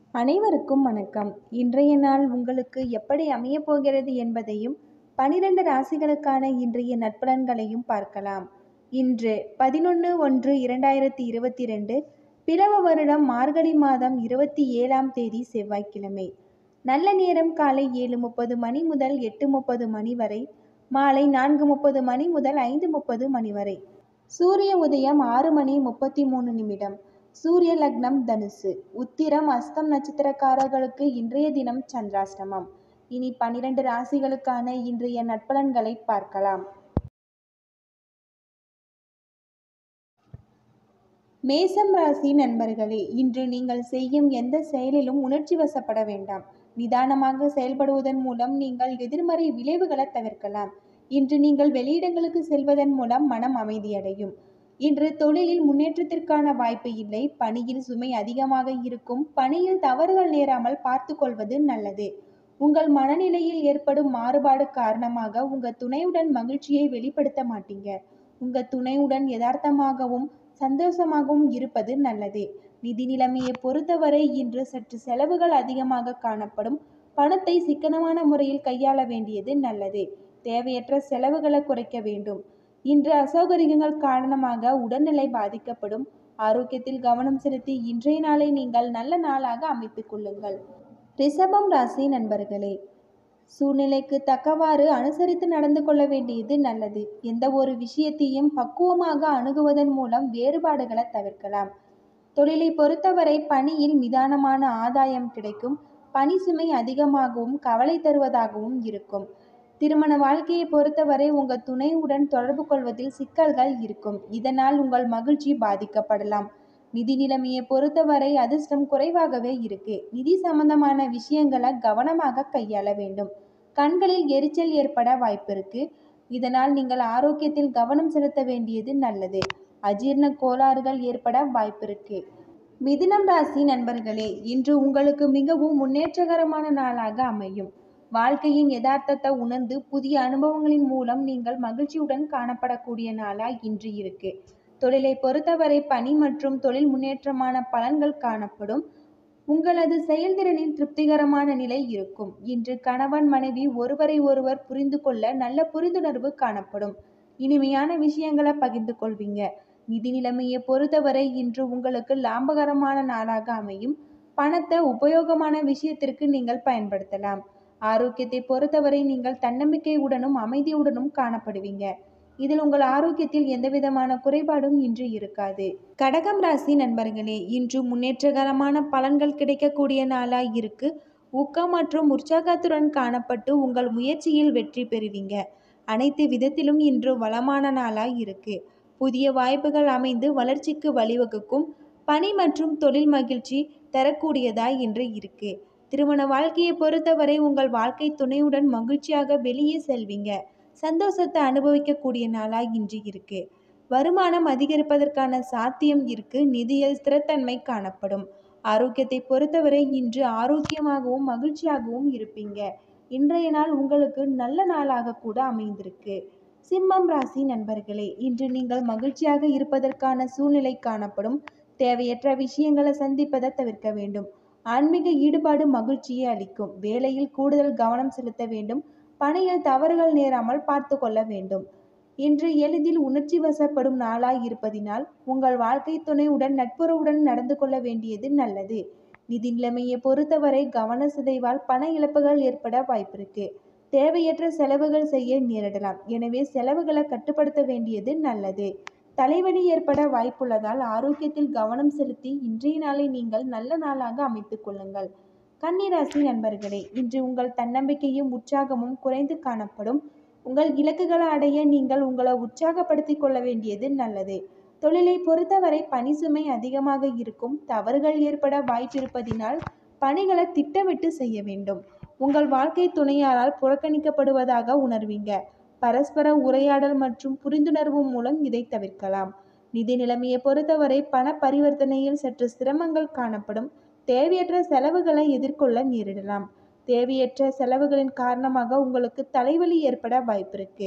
அனைவருக்கும் வணக்கம் இன்றைய நாள் உங்களுக்கு எப்படி அமையப் போகிறது என்பதையும் பனிரெண்டு ராசிகளுக்கான இன்றைய நட்பலன்களையும் பார்க்கலாம் இன்று பதினொன்று ஒன்று இரண்டாயிரத்தி இருபத்தி ரெண்டு பிறவ வருடம் மார்கழி மாதம் இருபத்தி ஏழாம் தேதி செவ்வாய்க்கிழமை நல்ல நேரம் காலை ஏழு முப்பது மணி முதல் எட்டு முப்பது மணி வரை மாலை நான்கு முப்பது மணி முதல் ஐந்து முப்பது மணி வரை சூரிய உதயம் ஆறு மணி முப்பத்தி மூணு நிமிடம் சூரிய லக்னம் தனுசு உத்திரம் அஸ்தம் நட்சத்திரக்காரர்களுக்கு இன்றைய தினம் சந்திராஷ்டமம் இனி பனிரெண்டு ராசிகளுக்கான இன்றைய நட்பலன்களை பார்க்கலாம் மேசம் ராசி நண்பர்களே இன்று நீங்கள் செய்யும் எந்த செயலிலும் உணர்ச்சி வசப்பட வேண்டாம் நிதானமாக செயல்படுவதன் மூலம் நீங்கள் எதிர்மறை விளைவுகளை தவிர்க்கலாம் இன்று நீங்கள் வெளியிடங்களுக்கு செல்வதன் மூலம் மனம் அமைதியடையும் இன்று தொழிலில் முன்னேற்றத்திற்கான வாய்ப்பு இல்லை பணியில் சுமை அதிகமாக இருக்கும் பணியில் தவறுகள் நேராமல் பார்த்து கொள்வது நல்லது உங்கள் மனநிலையில் ஏற்படும் மாறுபாடு காரணமாக உங்க துணையுடன் மகிழ்ச்சியை வெளிப்படுத்த மாட்டீங்க உங்க துணையுடன் யதார்த்தமாகவும் சந்தோஷமாகவும் இருப்பது நல்லது நிதி நிலைமையை பொறுத்தவரை இன்று சற்று செலவுகள் அதிகமாக காணப்படும் பணத்தை சிக்கனமான முறையில் கையாள வேண்டியது நல்லது தேவையற்ற செலவுகளை குறைக்க வேண்டும் இன்று அசௌகரியங்கள் காரணமாக உடல்நிலை பாதிக்கப்படும் ஆரோக்கியத்தில் கவனம் செலுத்தி இன்றைய நாளை நீங்கள் நல்ல நாளாக அமைத்துக் கொள்ளுங்கள் ரிஷபம் ராசி நண்பர்களே சூழ்நிலைக்கு தக்கவாறு அனுசரித்து நடந்து கொள்ள வேண்டியது நல்லது எந்த ஒரு விஷயத்தையும் பக்குவமாக அணுகுவதன் மூலம் வேறுபாடுகளை தவிர்க்கலாம் தொழிலை பொறுத்தவரை பணியில் நிதானமான ஆதாயம் கிடைக்கும் பணி சுமை அதிகமாகவும் கவலை தருவதாகவும் இருக்கும் திருமண வாழ்க்கையை பொறுத்தவரை உங்கள் துணையுடன் தொடர்பு கொள்வதில் சிக்கல்கள் இருக்கும் இதனால் உங்கள் மகிழ்ச்சி பாதிக்கப்படலாம் நிதி நிலைமையை பொறுத்தவரை அதிர்ஷ்டம் குறைவாகவே இருக்கு நிதி சம்பந்தமான விஷயங்களை கவனமாக கையாள வேண்டும் கண்களில் எரிச்சல் ஏற்பட வாய்ப்பிருக்கு இதனால் நீங்கள் ஆரோக்கியத்தில் கவனம் செலுத்த வேண்டியது நல்லது அஜீர்ண கோளாறுகள் ஏற்பட வாய்ப்பிருக்கு மிதுனம் ராசி நண்பர்களே இன்று உங்களுக்கு மிகவும் முன்னேற்றகரமான நாளாக அமையும் வாழ்க்கையின் யதார்த்தத்தை உணர்ந்து புதிய அனுபவங்களின் மூலம் நீங்கள் மகிழ்ச்சியுடன் காணப்படக்கூடிய நாளாய் இன்று இருக்கு தொழிலை பொறுத்தவரை பணி மற்றும் தொழில் முன்னேற்றமான பலன்கள் காணப்படும் உங்களது செயல்திறனின் திருப்திகரமான நிலை இருக்கும் இன்று கணவன் மனைவி ஒருவரை ஒருவர் புரிந்து கொள்ள நல்ல புரிந்துணர்வு காணப்படும் இனிமையான விஷயங்களை பகிர்ந்து கொள்வீங்க நிதி நிலைமையை பொறுத்தவரை இன்று உங்களுக்கு லாபகரமான நாளாக அமையும் பணத்தை உபயோகமான விஷயத்திற்கு நீங்கள் பயன்படுத்தலாம் ஆரோக்கியத்தை பொறுத்தவரை நீங்கள் தன்னம்பிக்கையுடனும் அமைதியுடனும் காணப்படுவீங்க இதில் உங்கள் ஆரோக்கியத்தில் எந்தவிதமான குறைபாடும் இன்று இருக்காது கடகம் ராசி நண்பர்களே இன்று முன்னேற்றகரமான பலன்கள் கிடைக்கக்கூடிய நாளாய் இருக்கு ஊக்கம் மற்றும் உற்சாகத்துடன் காணப்பட்டு உங்கள் முயற்சியில் வெற்றி பெறுவீங்க அனைத்து விதத்திலும் இன்று வளமான நாளாய் இருக்கு புதிய வாய்ப்புகள் அமைந்து வளர்ச்சிக்கு வழிவகுக்கும் பணி மற்றும் தொழில் மகிழ்ச்சி தரக்கூடியதாய் இன்று இருக்கு திருமண வாழ்க்கையை பொறுத்தவரை உங்கள் வாழ்க்கை துணையுடன் மகிழ்ச்சியாக வெளியே செல்வீங்க சந்தோஷத்தை அனுபவிக்கக்கூடிய நாளாய் இன்று இருக்கு வருமானம் அதிகரிப்பதற்கான சாத்தியம் இருக்கு நிதியில் ஸ்திரத்தன்மை காணப்படும் ஆரோக்கியத்தை பொறுத்தவரை இன்று ஆரோக்கியமாகவும் மகிழ்ச்சியாகவும் இருப்பீங்க இன்றைய நாள் உங்களுக்கு நல்ல நாளாக கூட அமைந்திருக்கு சிம்மம் ராசி நண்பர்களே இன்று நீங்கள் மகிழ்ச்சியாக இருப்பதற்கான சூழ்நிலை காணப்படும் தேவையற்ற விஷயங்களை சந்திப்பதை தவிர்க்க வேண்டும் ஆன்மீக ஈடுபாடு மகிழ்ச்சியை அளிக்கும் வேலையில் கூடுதல் கவனம் செலுத்த வேண்டும் பணியில் தவறுகள் நேராமல் பார்த்து கொள்ள வேண்டும் இன்று எளிதில் உணர்ச்சி வசப்படும் நாளாய் இருப்பதினால் உங்கள் வாழ்க்கை துணையுடன் நட்புறவுடன் நடந்து கொள்ள வேண்டியது நல்லது நிதி நிலைமையை பொறுத்தவரை கவன சிதைவால் பண இழப்புகள் ஏற்பட வாய்ப்பிருக்கு தேவையற்ற செலவுகள் செய்ய நேரிடலாம் எனவே செலவுகளை கட்டுப்படுத்த வேண்டியது நல்லது தலைவலி ஏற்பட வாய்ப்புள்ளதால் ஆரோக்கியத்தில் கவனம் செலுத்தி இன்றைய நாளை நீங்கள் நல்ல நாளாக அமைத்துக் கொள்ளுங்கள் கன்னிராசி நண்பர்களே இன்று உங்கள் தன்னம்பிக்கையும் உற்சாகமும் குறைந்து காணப்படும் உங்கள் இலக்குகளை அடைய நீங்கள் உங்களை உற்சாகப்படுத்திக் கொள்ள வேண்டியது நல்லது தொழிலை பொறுத்தவரை பணி சுமை அதிகமாக இருக்கும் தவறுகள் ஏற்பட வாய்ப்பிருப்பதினால் பணிகளை திட்டமிட்டு செய்ய வேண்டும் உங்கள் வாழ்க்கை துணையாரால் புறக்கணிக்கப்படுவதாக உணர்வீங்க பரஸ்பர உரையாடல் மற்றும் புரிந்துணர்வு மூலம் இதை தவிர்க்கலாம் நிதி நிலைமையை பொறுத்தவரை பண பரிவர்த்தனையில் சற்று சிரமங்கள் காணப்படும் தேவையற்ற செலவுகளை எதிர்கொள்ள நேரிடலாம் தேவையற்ற செலவுகளின் காரணமாக உங்களுக்கு தலைவலி ஏற்பட வாய்ப்பிருக்கு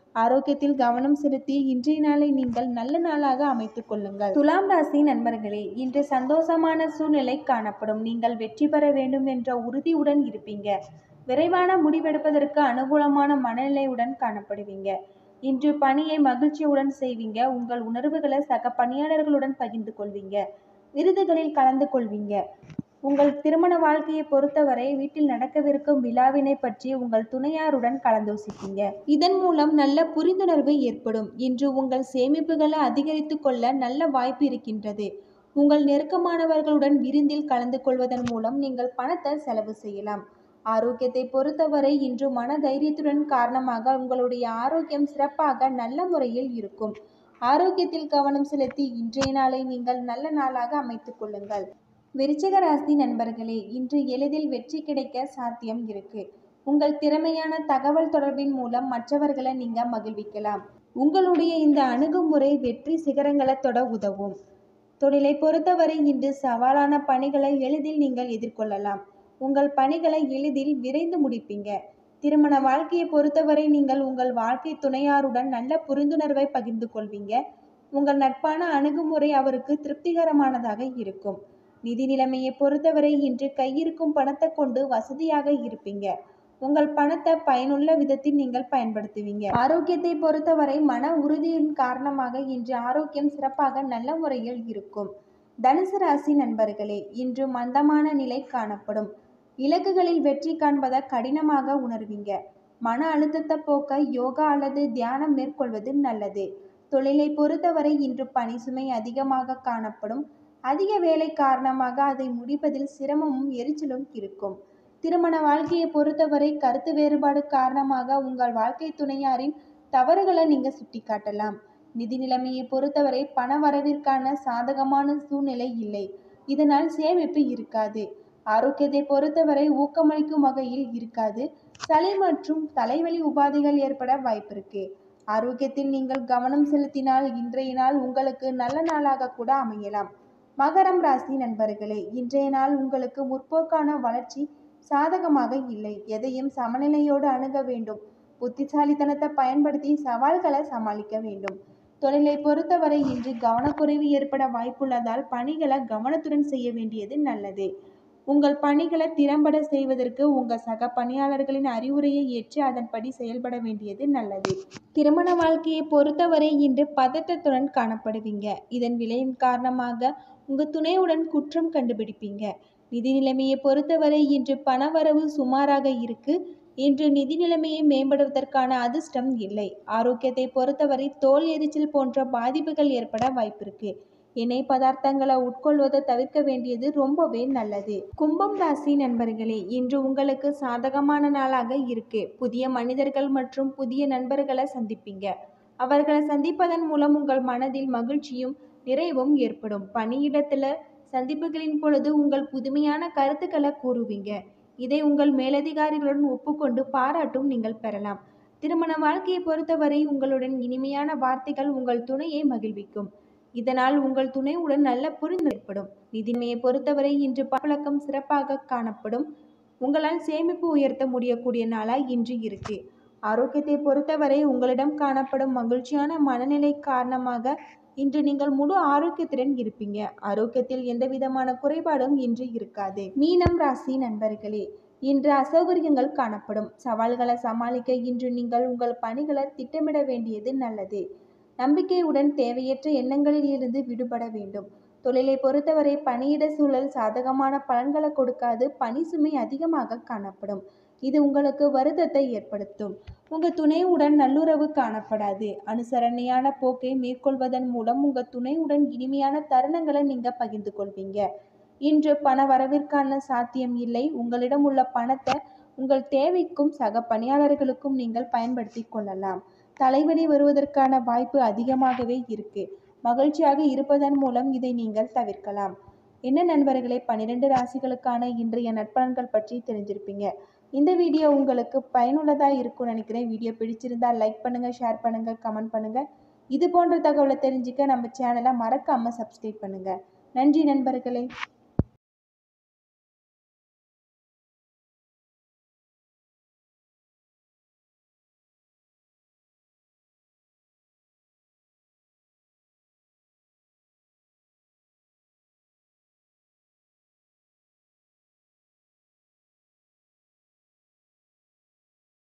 ஆரோக்கியத்தில் கவனம் செலுத்தி இன்றைய நாளை நீங்கள் நல்ல நாளாக அமைத்துக் கொள்ளுங்கள் துலாம் ராசி நண்பர்களே இன்று சந்தோஷமான சூழ்நிலை காணப்படும் நீங்கள் வெற்றி பெற வேண்டும் என்ற உறுதியுடன் இருப்பீங்க விரைவான முடிவெடுப்பதற்கு அனுகூலமான மனநிலையுடன் காணப்படுவீங்க இன்று பணியை மகிழ்ச்சியுடன் செய்வீங்க உங்கள் உணர்வுகளை சக பணியாளர்களுடன் பகிர்ந்து கொள்வீங்க விருதுகளில் கலந்து கொள்வீங்க உங்கள் திருமண வாழ்க்கையை பொறுத்தவரை வீட்டில் நடக்கவிருக்கும் விழாவினை பற்றி உங்கள் துணையாருடன் கலந்தோசிப்பீங்க இதன் மூலம் நல்ல புரிந்துணர்வு ஏற்படும் இன்று உங்கள் சேமிப்புகளை அதிகரித்து கொள்ள நல்ல வாய்ப்பு இருக்கின்றது உங்கள் நெருக்கமானவர்களுடன் விருந்தில் கலந்து கொள்வதன் மூலம் நீங்கள் பணத்தை செலவு செய்யலாம் ஆரோக்கியத்தை பொறுத்தவரை இன்று மன தைரியத்துடன் காரணமாக உங்களுடைய ஆரோக்கியம் சிறப்பாக நல்ல முறையில் இருக்கும் ஆரோக்கியத்தில் கவனம் செலுத்தி இன்றைய நாளை நீங்கள் நல்ல நாளாக அமைத்துக் கொள்ளுங்கள் விருச்சிக ராசி நண்பர்களே இன்று எளிதில் வெற்றி கிடைக்க சாத்தியம் இருக்கு உங்கள் திறமையான தகவல் தொடர்பின் மூலம் மற்றவர்களை நீங்க மகிழ்விக்கலாம் உங்களுடைய இந்த அணுகுமுறை வெற்றி சிகரங்களை தொட உதவும் தொழிலை பொறுத்தவரை இன்று சவாலான பணிகளை எளிதில் நீங்கள் எதிர்கொள்ளலாம் உங்கள் பணிகளை எளிதில் விரைந்து முடிப்பீங்க திருமண வாழ்க்கையை பொறுத்தவரை நீங்கள் உங்கள் வாழ்க்கை துணையாருடன் நல்ல புரிந்துணர்வை பகிர்ந்து கொள்வீங்க உங்கள் நட்பான அணுகுமுறை அவருக்கு திருப்திகரமானதாக இருக்கும் நிதி நிலைமையை பொறுத்தவரை இன்று கையிருக்கும் பணத்தை கொண்டு வசதியாக இருப்பீங்க உங்கள் பணத்தை பயனுள்ள விதத்தில் நீங்கள் பயன்படுத்துவீங்க ஆரோக்கியத்தை பொறுத்தவரை மன உறுதியின் காரணமாக இன்று ஆரோக்கியம் சிறப்பாக நல்ல முறையில் இருக்கும் தனுசு ராசி நண்பர்களே இன்று மந்தமான நிலை காணப்படும் இலக்குகளில் வெற்றி காண்பதை கடினமாக உணர்வீங்க மன அழுத்தத்தை போக்க யோகா அல்லது தியானம் மேற்கொள்வது நல்லது தொழிலை பொறுத்தவரை இன்று பணி சுமை அதிகமாக காணப்படும் அதிக வேலை காரணமாக அதை முடிப்பதில் சிரமமும் எரிச்சலும் இருக்கும் திருமண வாழ்க்கையை பொறுத்தவரை கருத்து வேறுபாடு காரணமாக உங்கள் வாழ்க்கை துணையாரின் தவறுகளை நீங்க சுட்டிக்காட்டலாம் நிதி நிலைமையை பொறுத்தவரை பண வரவிற்கான சாதகமான சூழ்நிலை இல்லை இதனால் சேமிப்பு இருக்காது ஆரோக்கியத்தை பொறுத்தவரை ஊக்கமளிக்கும் வகையில் இருக்காது சளி மற்றும் தலைவலி உபாதைகள் ஏற்பட வாய்ப்பிருக்கு ஆரோக்கியத்தில் நீங்கள் கவனம் செலுத்தினால் இன்றைய நாள் உங்களுக்கு நல்ல நாளாக கூட அமையலாம் மகரம் ராசி நண்பர்களே இன்றைய நாள் உங்களுக்கு முற்போக்கான வளர்ச்சி சாதகமாக இல்லை எதையும் சமநிலையோடு அணுக வேண்டும் புத்திசாலித்தனத்தை பயன்படுத்தி சவால்களை சமாளிக்க வேண்டும் தொழிலை பொறுத்தவரை இன்று கவனக்குறைவு ஏற்பட வாய்ப்புள்ளதால் பணிகளை கவனத்துடன் செய்ய வேண்டியது நல்லது உங்கள் பணிகளை திறம்பட செய்வதற்கு உங்கள் சக பணியாளர்களின் அறிவுரையை ஏற்று அதன்படி செயல்பட வேண்டியது நல்லது திருமண வாழ்க்கையை பொறுத்தவரை இன்று பதட்டத்துடன் காணப்படுவீங்க இதன் விளைவின் காரணமாக உங்கள் துணையுடன் குற்றம் கண்டுபிடிப்பீங்க நிதி நிலைமையை பொறுத்தவரை இன்று பணவரவு சுமாராக இருக்கு இன்று நிதி நிலைமையை மேம்படுவதற்கான அதிர்ஷ்டம் இல்லை ஆரோக்கியத்தை பொறுத்தவரை தோல் எரிச்சல் போன்ற பாதிப்புகள் ஏற்பட வாய்ப்பிருக்கு எண்ணெய் பதார்த்தங்களை உட்கொள்வதை தவிர்க்க வேண்டியது ரொம்பவே நல்லது கும்பம் ராசி நண்பர்களே இன்று உங்களுக்கு சாதகமான நாளாக இருக்கு புதிய மனிதர்கள் மற்றும் புதிய நண்பர்களை சந்திப்பீங்க அவர்களை சந்திப்பதன் மூலம் உங்கள் மனதில் மகிழ்ச்சியும் நிறைவும் ஏற்படும் பணியிடத்துல சந்திப்புகளின் பொழுது உங்கள் புதுமையான கருத்துக்களை கூறுவீங்க இதை உங்கள் மேலதிகாரிகளுடன் ஒப்புக்கொண்டு பாராட்டும் நீங்கள் பெறலாம் திருமண வாழ்க்கையை பொறுத்தவரை உங்களுடன் இனிமையான வார்த்தைகள் உங்கள் துணையை மகிழ்விக்கும் இதனால் உங்கள் துணையுடன் நல்ல புரிந்து ஏற்படும் நிதிமையை பொறுத்தவரை இன்று பழக்கம் சிறப்பாக காணப்படும் உங்களால் சேமிப்பு உயர்த்த முடியக்கூடிய நாளாய் இன்று இருக்கு ஆரோக்கியத்தை பொறுத்தவரை உங்களிடம் காணப்படும் மகிழ்ச்சியான மனநிலை காரணமாக இன்று நீங்கள் முழு ஆரோக்கியத்துடன் இருப்பீங்க ஆரோக்கியத்தில் எந்த விதமான குறைபாடும் இன்று இருக்காது மீனம் ராசி நண்பர்களே இன்று அசௌகரியங்கள் காணப்படும் சவால்களை சமாளிக்க இன்று நீங்கள் உங்கள் பணிகளை திட்டமிட வேண்டியது நல்லது நம்பிக்கையுடன் தேவையற்ற எண்ணங்களில் இருந்து விடுபட வேண்டும் தொழிலை பொறுத்தவரை பணியிட சூழல் சாதகமான பலன்களை கொடுக்காது பணி சுமை அதிகமாக காணப்படும் இது உங்களுக்கு வருத்தத்தை ஏற்படுத்தும் உங்கள் துணையுடன் நல்லுறவு காணப்படாது அனுசரணையான போக்கை மேற்கொள்வதன் மூலம் உங்கள் துணையுடன் இனிமையான தருணங்களை நீங்கள் பகிர்ந்து கொள்வீங்க இன்று பண வரவிற்கான சாத்தியம் இல்லை உங்களிடம் உள்ள பணத்தை உங்கள் தேவைக்கும் சக பணியாளர்களுக்கும் நீங்கள் பயன்படுத்தி கொள்ளலாம் தலைவலி வருவதற்கான வாய்ப்பு அதிகமாகவே இருக்கு மகிழ்ச்சியாக இருப்பதன் மூலம் இதை நீங்கள் தவிர்க்கலாம் என்ன நண்பர்களே பன்னிரெண்டு ராசிகளுக்கான இன்றைய நட்பலன்கள் பற்றி தெரிஞ்சிருப்பீங்க இந்த வீடியோ உங்களுக்கு பயனுள்ளதாக இருக்கும்னு நினைக்கிறேன் வீடியோ பிடிச்சிருந்தா லைக் பண்ணுங்கள் ஷேர் பண்ணுங்கள் கமெண்ட் பண்ணுங்கள் இது போன்ற தகவலை தெரிஞ்சுக்க நம்ம சேனலை மறக்காமல் சப்ஸ்கிரைப் பண்ணுங்கள் நன்றி நண்பர்களே